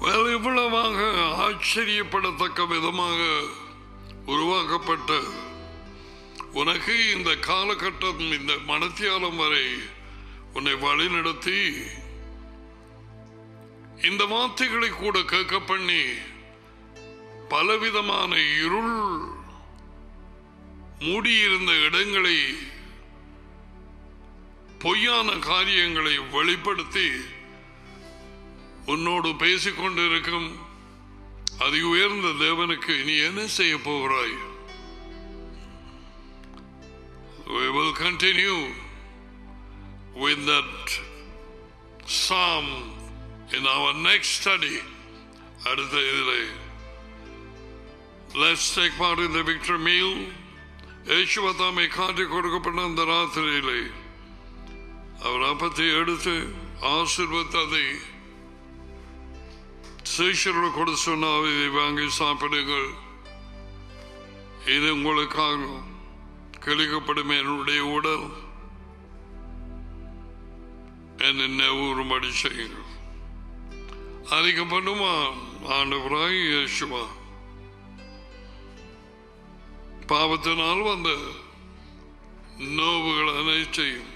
Well, இவ்வளவாக ஆச்சரியப்படத்தக்க விதமாக உருவாக்கப்பட்ட உனக்கு இந்த காலகட்டம் இந்த மனத்தியாலம் வரை உன்னை வழிநடத்தி இந்த வார்த்தைகளை கூட கேட்க பண்ணி பலவிதமான இருள் மூடியிருந்த இடங்களை பொய்யான காரியங்களை வெளிப்படுத்தி உன்னோடு பேசிக் கொண்டிருக்கும் அதி உயர்ந்த தேவனுக்கு நீ என்ன செய்ய போகிறாய் We will continue with that psalm in our next study. அடுத்த இதிலே Let's take part in the victory meal. യേശുവ தாமை காட்டி கொடுக்கப்பட்ட அந்த ராத்திரியிலே அவர் அப்பத்தை எடுத்து ஆசிர்வத்ததை சீஷர்கள் கொடு சொன்னால் இதை வாங்கி சாப்பிடுங்கள் இது உங்களுக்காக கிழிக்கப்படும் என்னுடைய உடல் என்னை நினைவுறும்படி செய்யுங்கள் அறிக்கப்படுமா ஆண்டவராய் இயேசுவா பாவத்தினால் வந்த நோவுகள் அனைத்தையும்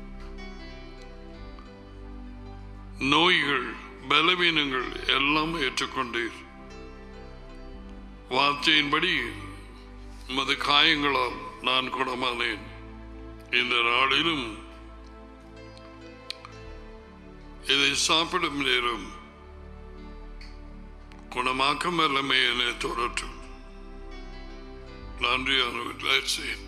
நோய்கள் பலவீனங்கள் எல்லாம் ஏற்றுக்கொண்டீர் வார்த்தையின்படி உமது காயங்களால் நான் குணமானேன் இந்த நாளிலும் இதை சாப்பிடும் நேரம் குணமாக்கும் வல்லமை என்னை தொடற்றும் நன்றியானவர் That's it.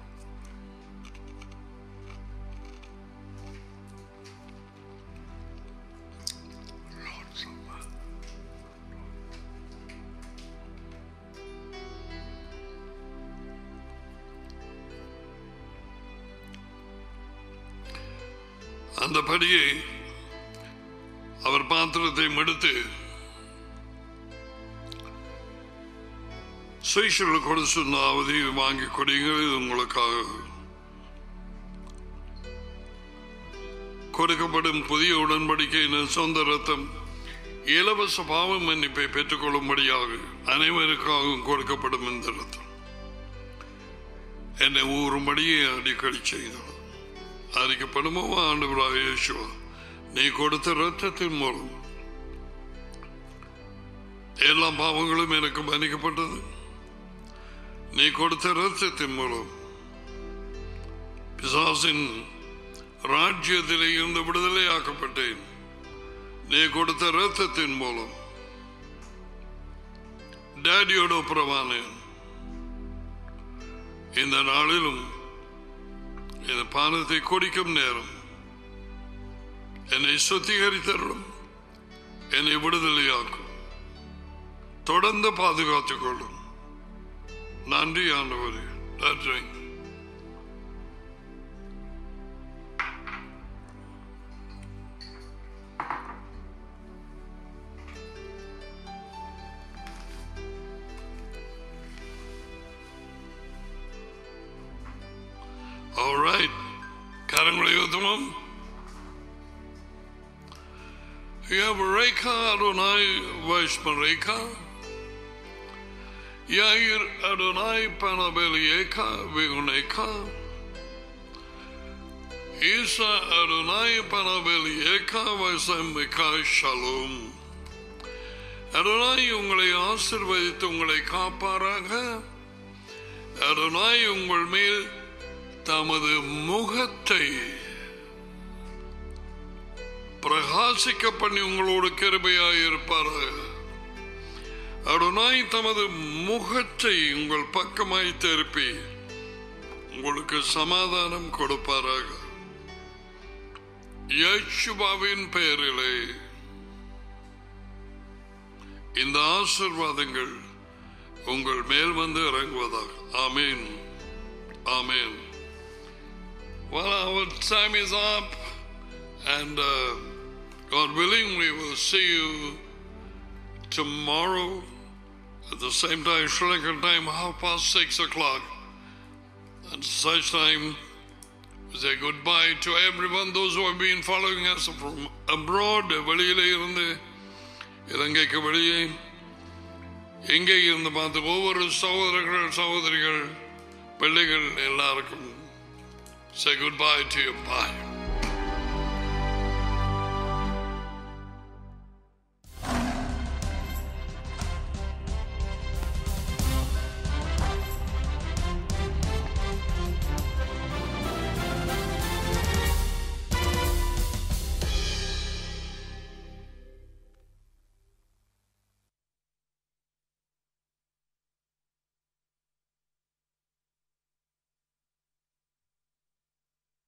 அந்த படியை அவர் பாத்திரத்தை எடுத்து சீஷர்கள் கொடு சொன்னாவது வாங்கி கொடிங்க இது உங்களுக்காக கொடுக்கப்படும் புதிய உடன்படிக்கையின் சொந்த ரத்தம் இலவச பாவ மன்னிப்பை பெற்றுக்கொள்ளும்படியாக அனைவருக்காகவும் கொடுக்கப்படும் இந்த ரத்தம் என்னை ஊறும்படியே அடிக்கடி செய்தார் அறிக்கப்படுமோ ஆண்டவராக இயேசுவா நீ கொடுத்த ரத்தத்தின் மூலம் எல்லா பாவங்களும் எனக்கு மன்னிக்கப்பட்டது நீ கொடுத்த ரத்தத்தின் மூலம் பிசாசின் ராஜ்யத்திலே இருந்து விடுதலையாக்கப்பட்டேன் நீ கொடுத்த ரத்தத்தின் மூலம் டேடியோட ஒப்புரவானேன் இந்த நாளிலும் இந்த பானத்தை குடிக்கும் நேரம் என்னை சுத்திகரித்தரும் என்னை விடுதலையாக்கும் தொடர்ந்து பாதுகாத்துக் கொள்ளும் நன்றி ஆண்டவரே நன்றி All right. கரங்களை ஊத்துவோம் Yavareka Adonai Vaishmareka Yair Adonai Panabelieka Viguneka Isa Adonai Panabelieka Vaisambika Shalom Adonai உங்களை ஆசிர்வதித்து உங்களை காப்பாராக Adonai உங்கள் மேல் தமது முகத்தை பிரகாசிக்க பண்ணி உங்களோடு கிருபையாயிருப்பாராக அருணாய் தமது முகத்தை உங்கள் பக்கமாய் திருப்பி உங்களுக்கு சமாதானம் கொடுப்பாராக யேசுவாவின் பெயரிலே இந்த ஆசிர்வாதங்கள் உங்கள் மேல் வந்து இறங்குவதாக ஆமீன் ஆமீன் Well, our time is up, and uh, God willing, we will see you tomorrow at the same time, Sri Lankan time, half past six o'clock. At such time, we say goodbye to everyone, those who have been following us from abroad, வெளியிலே இருந்து இலங்கைக்கு வெளியே எங்கே இருந்து பார்த்து ஒவ்வொரு சகோதரர்கள் சகோதரிகள் பிள்ளைகள் எல்லாருக்கும் say goodbye to your bye